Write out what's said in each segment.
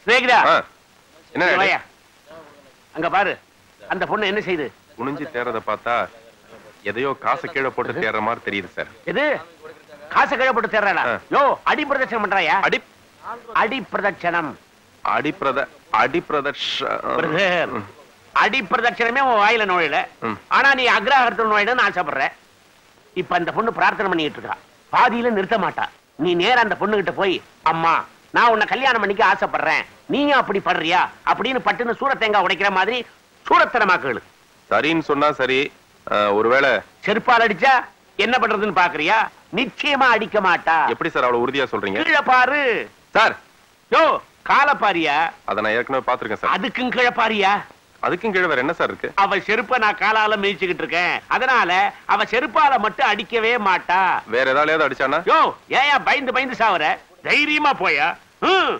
சிநேகிதா ஆ, என்ன இங்க டாடி? வாயா. அங்க பாரு அந்த பொண்ணு என்ன செய்யுது குனிஞ்சு தேறத பார்த்தா எதையோ காசை கீழே போட்டு தேடுற மாதிரி தெரியுது சார் எது காசை கீழே போட்டு தேர்றாளா ஆ. யோ அடி பிரதட்சணம் பண்றாயா அடி அடி பிரதட்சணம் அடிப்பிரத அடிப்பிரதர்ஷ பிரதர். அடி பிரதட்சணமே உன் வாயில நுழையல ம். ஆனா நீ அக்ரஹாரத்தில் நுழையணும்னு ஆசைப்படுற இப்ப அந்த பொண்ணு பிரார்த்தனை பண்ணிட்டு இருக்கா பாதியில நிறுத்த மாட்டா நீ நேரா அந்த பொண்ணு கிட்ட போய் அம்மா நான் உன்னை கல்யாணம் பண்ணிக்க ஆசைப்படுறேன் நீயும் அப்படி படுறியா அப்படின்னு பட்டுன்னு சூர தேங்காய் உடைக்கிற மாதிரி சூரத்தனமா கேளு சரின்னு சொன்னா சரி ஆ, ஒருவேளை செருப்பால் அடிச்சா என்ன பண்றதுன்னு பாக்குறியா நிச்சயமா அடிக்க மாட்டா எப்படி சார் அவ்வளவு உறுதியா சொல்றீங்க கீழே பாரு சார் யோ காலை பாரியா அதை நான் ஏற்கனவே பாத்திருக்கேன் சார் அதுக்கும் கீழே பாரியா அதுக்கும் கீழே வேற என்ன சார் இருக்கு அவ செருப்ப நான் காலால மிதிச்சுக்கிட்டு இருக்கேன் அதனால அவ செருப்பால மட்டும் அடிக்கவே மாட்டா வேற ஏதாவது அடிச்சானா யோ ஏயா பயந்து பயந்து சாவற தைரியமா போயா ஹம்.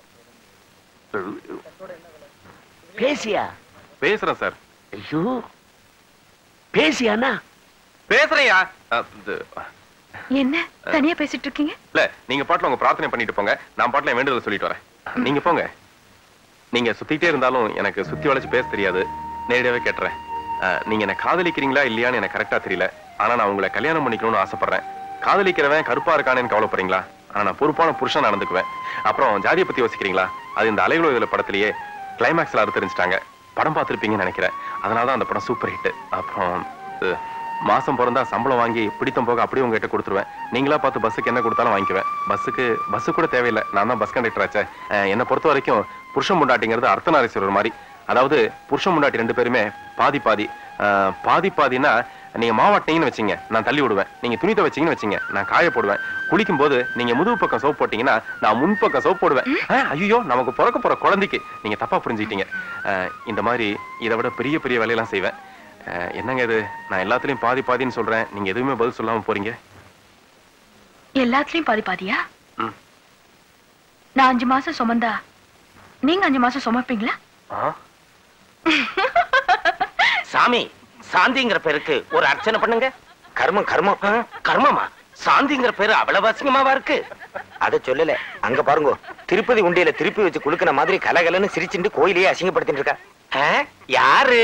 பேசியா பேசுறேன் சார் ஐயோ பேசியானா பேசுறையா என்ன தனியா பேசிட்டு இருக்கீங்க இல்ல நீங்க பாட்டுல உங்க பிரார்த்தனை பண்ணிட்டு போங்க நான் பாட்டுல என் வேண்டுதல் சொல்லிட்டு வரேன் நீங்க போங்க நீங்க சுத்திட்டே இருந்தாலும் எனக்கு சுத்தி வளைச்சு பேச தெரியாது நேரடியாவே கேட்டுறேன் அஹ், நீங்க என்ன காதலிக்கிறீங்களா இல்லையான்னு எனக்கு கரெக்டா தெரியல ஆனா நான் உங்களை கல்யாணம் பண்ணிக்கணும்னு ஆசைப்படுறேன் காதலிக்கிறவன் கருப்பா இருக்கானேன்னு கவலைப்படுறீங்களா ஆனா நான் பொறுப்பான புருஷன் நடந்துக்குவேன் அப்புறம் ஜாதியை பத்தி யோசிக்கிறீங்களா அது இந்த அலைகளோ இதுல படத்திலேயே கிளைமேக்ஸ்ல அது தெரிஞ்சுட்டாங்க படம் பார்த்திருப்பீங்கன்னு நினைக்கிறேன் அதனாலதான் அந்த படம் சூப்பர் ஹிட் அப்புறம் இது, மாசம் பிறந்தா சம்பளம் வாங்கி பிடித்தம் போக அப்படியே உங்ககிட்ட கொடுத்துருவேன் நீங்களா பார்த்து பஸ்ஸுக்கு என்ன கொடுத்தாலும் வாங்கிக்குவேன் பஸ்ஸுக்கு பஸ் கூட தேவையில்லை நான் தான் பஸ் கண்டக்டர் ஆச்சே அஹ், என்னை பொறுத்த வரைக்கும் புருஷன் முண்டாட்டிங்கிறது அர்த்தநாரீஸ்வரர் மாதிரி அதாவது புருஷன் முண்டாட்டி ரெண்டு பேருமே பாதி பாதி அஹ், பாதி பாதினா நீங்க மாவாட்டினீங்கன்னு வச்சீங்க நான் தள்ளி விடுவேன் நீங்க துணி துவைச்சீங்கன்னு வச்சீங்க நான் காய போடுவேன் குளிக்கும் போது நீங்க முதுகு பக்கம் சோப் போட்டீங்கன்னா நான் முன் பக்கம் சோப் போடுவேன் ஐயோ நமக்கு பிறக்க போற குழந்தைக்கு நீங்க தப்பா புரிஞ்சுக்கிட்டீங்க அஹ், இந்த மாதிரி இதை விட பெரிய பெரிய வேலையெல்லாம் செய்வேன் அஹ், என்னங்க இது நான் எல்லாத்துலயும் பாதி பாதின்னு சொல்றேன் நீங்க எதுவுமே பதில் சொல்லாம போறீங்க எல்லாத்துலயும் பாதி பாதியா ம். நான் அஞ்சு மாசம் சுமந்தா நீங்க அஞ்சு மாசம் சுமப்பீங்களா ஆ? சாமி சாந்திங்கிற பேருக்கு ஒரு அர்ச்சனை பண்ணுங்க கர்மம் கர்மம் கர்மமா சாந்திங்கிற பேரு அவ்வளவு அசிங்கமாவா இருக்கு அத சொல்லல அங்க பாருங்க திருப்பதி உண்டியில திருப்பி வச்சு குலுக்கின மாதிரி கலகலன்னு சிரிச்சுட்டு கோயிலையே அசிங்கப்படுத்திட்டு இருக்கா ஆ? யாரு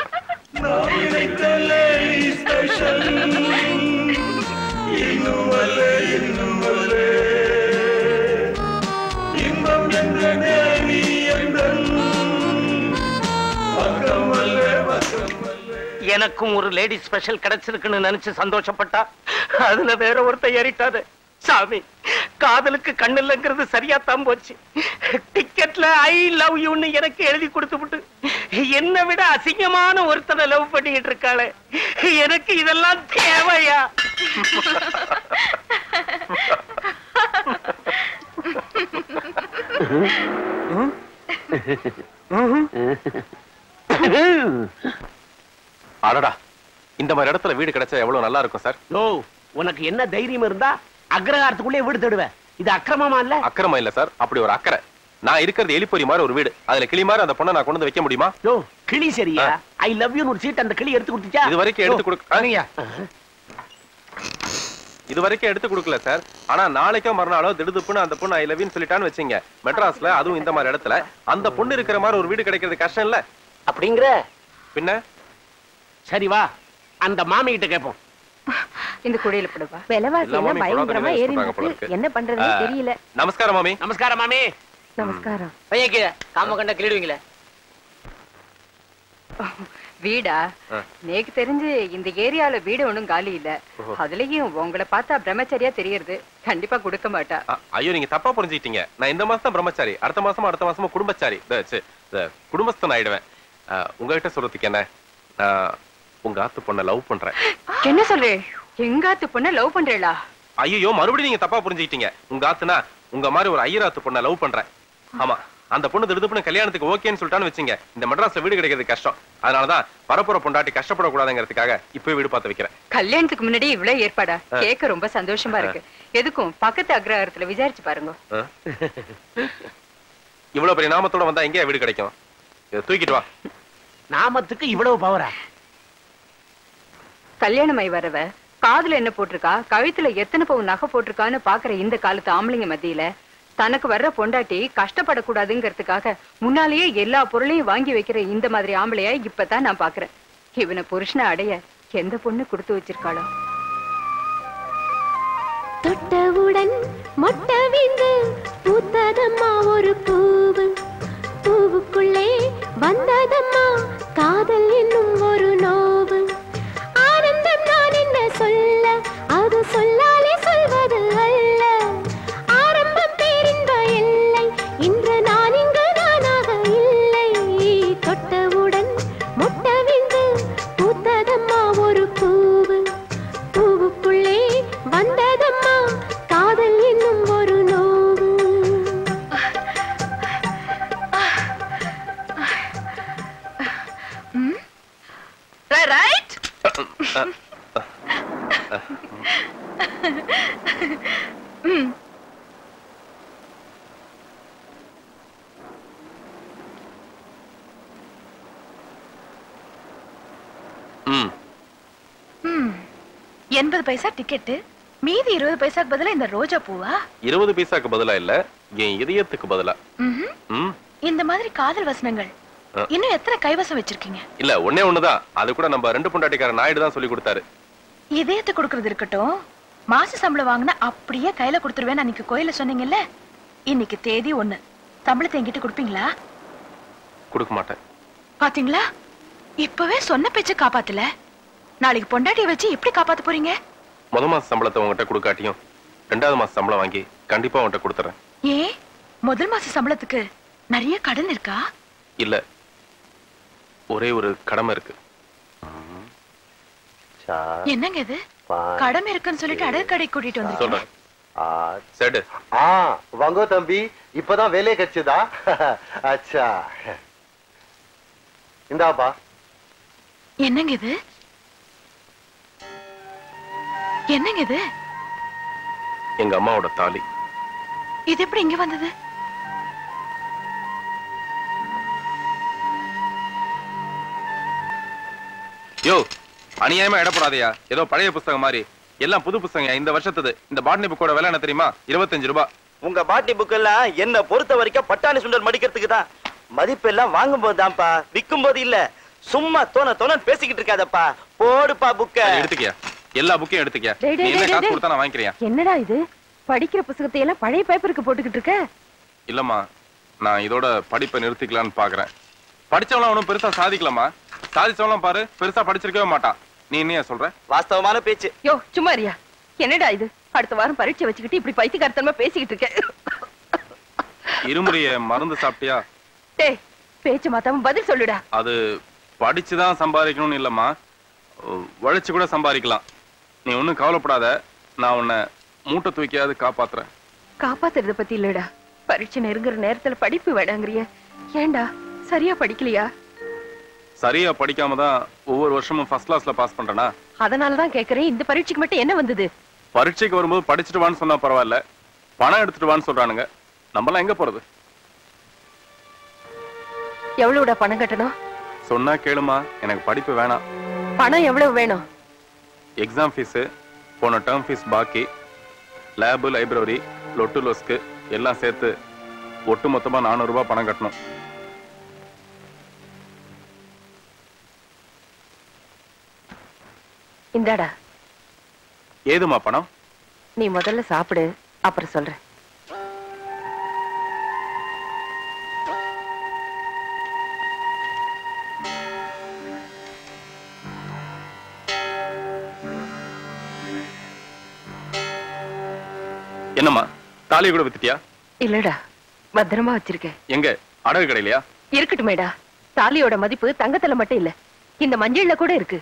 எனக்கும் ஒரு லேடி ஸ்பெஷல் கிடைச்சிருக்குன்னு நினைச்சு சந்தோஷப்பட்டா அதுல வேற ஒருத்த ஏறிட்டாரு சாமி காதலுக்கு கண்ணு இல்லைங்கிறது சரியா தான் போச்சு டிக்கெட்ல ஐ லவ் யூன்னு எனக்கு எழுதி கொடுத்து விட்டு என்னை விட அசிங்கமான ஒருத்தனை லவ் பண்ணிக்கிட்டு இருக்காளே எனக்கு இதெல்லாம் தேவையா அடடா இந்த மாதிரி இடத்துல வீடு கிடைச்சா எவ்வளவு நல்லா இருக்கும் சார் ஓ உனக்கு என்ன தைரியம் இருந்தா அக்ரஹாரத்துக்குள்ளே வீடு தேடுவ இது அக்கிரமமா இல்ல அக்கிரமம் இல்ல சார் அப்படி ஒரு அக்கறை நான் இருக்கிறது எலிப்பொறி மாதிரி ஒரு வீடு அதுல கிளி மாதிரி அந்த பொண்ணை நான் கொண்டு வந்து வைக்க முடியுமா யோ கிளி சரியா ஐ லவ் யூ ஒரு சீட் அந்த கிளி எடுத்து கொடுத்துச்சா இது வரைக்கும் எடுத்து கொடுக்க இது வரைக்கும் எடுத்து கொடுக்கல சார் ஆனா நாளைக்கோ மறுநாளோ திடுதுப்புன்னு அந்த பொண்ணு ஐ லவ்னு சொல்லிட்டான்னு வச்சீங்க மெட்ராஸ்ல அதுவும் இந்த மாதிரி இடத்துல அந்த பொண்ணு இருக்கிற மாதிரி ஒரு வீடு கிடைக்கிறது கஷ்டம் இல்ல அப்படிங்கிற பின்ன சரி வா அந்த மாமி கிட்ட கேட்போம் இந்த குடியில போடுவா விலைவாசி எல்லாமே எல்லாம் பயங்கரமா கொடாத ஏறி சொல்றாங்க போல இருக்கு. இருக்கு. என்ன பண்றதுன்னு ஆ. தெரியல நமஸ்காரம் மாமி நமஸ்காரம் மாமி நமஸ்காரம் பையன் கீழே காம கண்ட கிளிடுவீங்களே வீடா ஆ. நேக்கு தெரிஞ்சு இந்த ஏரியால வீடு ஒண்ணும் காலி இல்ல அதுலயும் உங்களை பார்த்தா பிரம்மச்சரியா தெரியறது கண்டிப்பா கொடுக்க மாட்டா அ- ஐயோ நீங்க தப்பா புரிஞ்சுக்கிட்டீங்க நான் இந்த மாசம் தான் பிரம்மச்சாரி அடுத்த மாசமா அடுத்த மாசமா குடும்பச்சாரி இந்த, ச்சே, இந்த குடும்பஸ்தன் ஆயிடுவேன் அ, உங்ககிட்ட சொல்றதுக்கு என்ன நான் உங்க ஆத்து பொண்ணை லவ் பண்றேன் என்ன சொல்றே எங்காத்து பொண்ண லவ் பண்றேளா ஐயோ மறுபடியும் நீங்க தப்பா புரிஞ்சுக்கிட்டீங்க உங்க ஆத்துனா உங்க மாதிரி ஒரு ஐயராத்து பொண்ணை லவ் பண்றேன் ஆமா அந்த பொண்ணு திடுதுப்புன்னு கல்யாணத்துக்கு ஓகேன்னு சொல்லிட்டான்னு வச்சுங்க இந்த மெட்ராஸ்ல வீடு கிடைக்கிறது கஷ்டம் அதனாலதான் வரப்புற பொண்டாட்டி கஷ்டப்படக்கூடாதுங்கிறதுக்காக இப்பவே வீடு பார்த்து வைக்கிறேன் கல்யாணத்துக்கு முன்னாடி இவ்வளவு ஏற்பாடா கேட்க ரொம்ப சந்தோஷமா இருக்கு எதுக்கும் பக்கத்து அக்ரஹாரத்துல விசாரிச்சு பாருங்க ஆ? இவ்வளவு பெரிய நாமத்தோட வந்தா எங்கேயா வீடு கிடைக்கும் இதை தூக்கிட்டு வா நாமத்துக்கு இவ்வளவு பவரா கல்யாணமாய் வரவ காதுல என்ன போட்டிருக்கா கழுத்துல எத்தனை பவுன் நகை போட்டிருக்கான்னு பாக்குற இந்த காலத்து ஆம்பளைங்க மத்தியில தனக்கு வர்ற பொண்டாட்டி கஷ்டப்படக்கூடாதுங்கிறதுக்காக முன்னாலேயே எல்லா பொருளையும் வாங்கி வைக்கிற இந்த மாதிரி ஆம்பளைய இப்பதான் நான் பாக்குறேன் இவனை புருஷனை அடைய எந்த பொண்ணு கொடுத்து வச்சிருக்காளோ தொட்டவுடன் மொட்ட வீந்து பூத்ததம்மா ஒரு பூவு பூவுக்குள்ளே வந்ததம்மா காதல் என்னும் ஒரு நோவு ஆனந்தம் நான் என்ன சொல்ல அது சொல்லாலே சொல்வது அல்ல ஆரம்பம் பேரின்ப எல்லை இன்று நான் இங்கு நானாக இல்லை தொட்டவுடன் மொட்ட வீந்து பூத்ததம்மா ஒரு பூவு பூவுக்குள்ளே வந்ததம்மா காதல் என்னும் ஒரு நோவு ரைட் ம் எண்பது பைசா டிக்கெட்டு மீதி இருபது பைசாக்கு பதிலா இந்த ரோஜா பூவா இருபது பைசாக்கு பதிலா இல்ல என் இதயத்துக்கு பதிலா ம்ஹும். ம் இந்த மாதிரி காதல் வசனங்கள் அ. இன்னும் எத்தனை கைவசம் வச்சிருக்கீங்க இல்ல ஒண்ணே ஒண்ணுதான் அது கூட நம்ம ரெண்டு பொண்டாட்டிக்கார நாயுடு தான் சொல்லி கொடுத்தாரு இதயத்தை கொடுக்கறது இருக்கட்டும் மாச சம்பளம் வாங்கினா அப்படியே கையில கொடுத்துருவேன் அன்னைக்கு கோயில சொன்னீங்கல்ல இன்னைக்கு தேதி ஒண்ணு சம்பளத்தை என்கிட்ட கொடுப்பீங்களா கொடுக்க மாட்டேன் பாத்தீங்களா இப்பவே சொன்ன பேச்ச காப்பாத்தல நாளைக்கு பொண்டாட்டிய வச்சு எப்படி காப்பாத்த போறீங்க முத மாச சம்பளத்தை உங்ககிட்ட கொடுக்காட்டியும் ரெண்டாவது மாச சம்பளம் வாங்கி கண்டிப்பா உன்கிட்ட கொடுத்துறேன் ஏன் முதல் மாச சம்பளத்துக்கு நிறைய கடன் இருக்கா இல்ல ஒரே ஒரு கடமை இருக்கு என்னங்க இது கடமை இருக்குன்னு சொல்லிட்டு அடகு கடை கூட்டிட்டு வந்து சொல்றேன் சரி ஆ வாங்கோ தம்பி இப்பதான் வேலையை கிடைச்சதா அச்சா இந்தாப்பா என்னங்க இது என்னங்க இது எங்க அம்மாவோட தாலி இது எப்படி இங்க வந்தது யோ அநியாயமா இடப்படாதயா ஏதோ பழைய புஸ்தகம் மாதிரி எல்லாம் புது புஸ்தகம் இந்த வருஷத்துது இந்த பாட்னி புக்கோட விலை என்ன தெரியுமா இருபத்தஞ்சு ரூபாய் உங்க பாட்டி புக் எல்லாம் என்ன பொறுத்த வரைக்கும் பட்டாணி சுண்டல் மடிக்கிறதுக்கு தான் மதிப்பு எல்லாம் வாங்கும் போது தான்ப்பா விற்கும் போது இல்ல சும்மா தோண தோண பேசிக்கிட்டு இருக்காதப்பா போடுப்பா புக்க அதை எடுத்துக்கியா எல்லா புக்கையும் எடுத்துக்கியா டேய், நீ டேய், என்ன டேய், காசு டேய். கொடுத்தா நான் வாங்கிக்கிறியா என்னடா இது படிக்கிற புத்தகத்தை எல்லாம் பழைய பேப்பருக்கு போட்டுக்கிட்டு இருக்க இல்லம்மா நான் இதோட படிப்பை நிறுத்திக்கலாம்னு பாக்குறேன் படிச்சவங்களாம் ஒன்றும் பெருசா சாதிக்கலாமா சாதிச்சவங்களாம் பாரு பெருசா படிச்சிருக்கவே மாட்டான் நீ என்ன சொல்ற வாஸ்தவமான பேச்சு யோ சும்மா இருயா என்னடா இது அடுத்த வாரம் பரீட்சை வச்சுக்கிட்டு இப்படி பைத்தியக்காரத்தனமா பேசிக்கிட்டு இருக்க இருமுறைய மருந்து சாப்பிட்டியா டேய் பேச்சு மாத்தாம பதில் சொல்லுடா அது படிச்சுதான் சம்பாதிக்கணும்னு இல்லம்மா உழைச்சு கூட சம்பாதிக்கலாம் நீ ஒன்றும் கவலைப்படாத நான் உன்னை மூட்டை தூக்கியாவது காப்பாத்துறேன் காப்பாத்துறத பத்தி இல்லடா பரீட்சை நெருங்குற நேரத்துல படிப்பு வேடாங்கறிய ஏன்டா சரியா படிக்கலையா சரியா படிக்காம தான் ஒவ்வொரு வருஷமும் ஃபர்ஸ்ட் கிளாஸ்ல பாஸ் பண்றேனா அதனாலதான் கேக்குறேன் இந்த பரீட்சைக்கு மட்டும் என்ன வந்தது பரீட்சைக்கு வரும்போது படிச்சுட்டு வான்னு சொன்னா பரவாயில்ல பணம் எடுத்துட்டு வான்னு சொல்றானுங்க நம்மலாம் எங்க போறது எவ்வளவுடா பணம் கட்டணும் சொன்னா கேளுமா எனக்கு படிப்பு வேணாம் பணம் எவ்வளவு வேணும் எக்ஸாம் ஃபீஸு போன டேர்ம் ஃபீஸ் பாக்கி லேபு லைப்ரரி லொட்டு லொஸ்க்கு எல்லாம் சேர்த்து ஒட்டு மொத்தமா நானூறு ரூபாய் பணம் கட்டணும் இந்தாடா ஏதுமா பணம் நீ முதல்ல சாப்பிடு அப்புறம் சொல்றேன் என்னம்மா தாலியை கூட வித்துட்டியா இல்லடா பத்திரமா வச்சிருக்கேன் எங்க அடகு கடையிலையா இருக்கட்டுமேடா தாலியோட மதிப்பு தங்கத்துல மட்டும் இல்ல இந்த மஞ்சள்ல கூட இருக்கு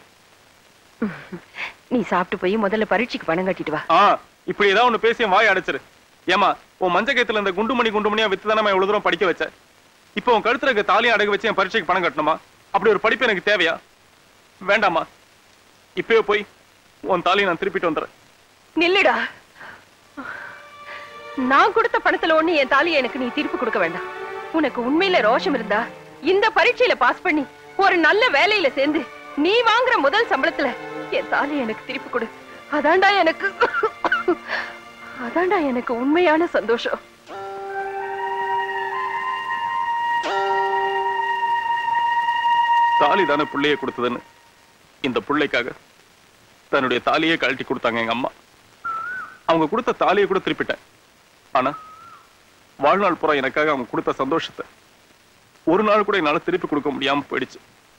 நீ சாப்பிட்டு போய் முதல்ல பரீட்சைக்கு பணம் கட்டிட்டு வா ஆ இப்படி ஏதாவது ஒண்ணு பேசி என் வாய் அடைச்சிரு ஏமா உன் மஞ்ச கயத்துல இந்த குண்டுமணி குண்டுமணியா வித்து தானே இவ்வளவு தூரம் படிக்க வச்ச இப்போ உன் கழுத்துல இருக்க தாலியும் அடகு வச்சு என் பரீட்சைக்கு பணம் கட்டணுமா அப்படி ஒரு படிப்பு எனக்கு தேவையா வேண்டாமா இப்பவே போய் உன் தாலியை நான் திருப்பிட்டு வந்துடுறேன் நில்லுடா நான் கொடுத்த பணத்துல ஒண்ணு என் தாலியை எனக்கு நீ திருப்பி கொடுக்க வேண்டாம் உனக்கு உண்மையில ரோஷம் இருந்தா இந்த பரீட்சையில பாஸ் பண்ணி ஒரு நல்ல வேலையில சேர்ந்து நீ வாங்குற முதல் சம்பளத்துல என் தாலியை எனக்கு திருப்பி கொடு அதான்டா எனக்கு அதான்டா எனக்கு உண்மையான சந்தோஷம் தாலி தானே புள்ளைய கொடுத்ததுன்னு இந்த புள்ளைக்காக தன்னுடைய தாலியே கழட்டி கொடுத்தாங்க எங்க அம்மா அவங்க கொடுத்த தாலியை கூட திருப்பிட்டேன் ஆனா வாழ்நாள் பூரா எனக்காக அவங்க கொடுத்த சந்தோஷத்தை ஒரு நாள் கூட என்னால திருப்பி கொடுக்க முடியாம போயிடுச்சு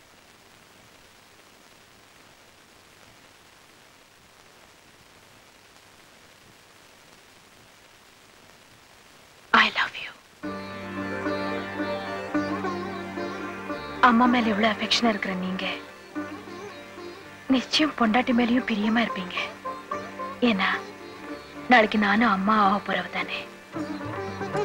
ஐ லவ் யூ அம்மா மேல எவ்வளவு அஃபெக்ஷனா இருக்கிற நீங்க நிச்சயம் பொண்டாட்டி மேலயும் பிரியமா இருப்பீங்க ஏன்னா நாளைக்கு நானும் அம்மா ஆக போறவ தானே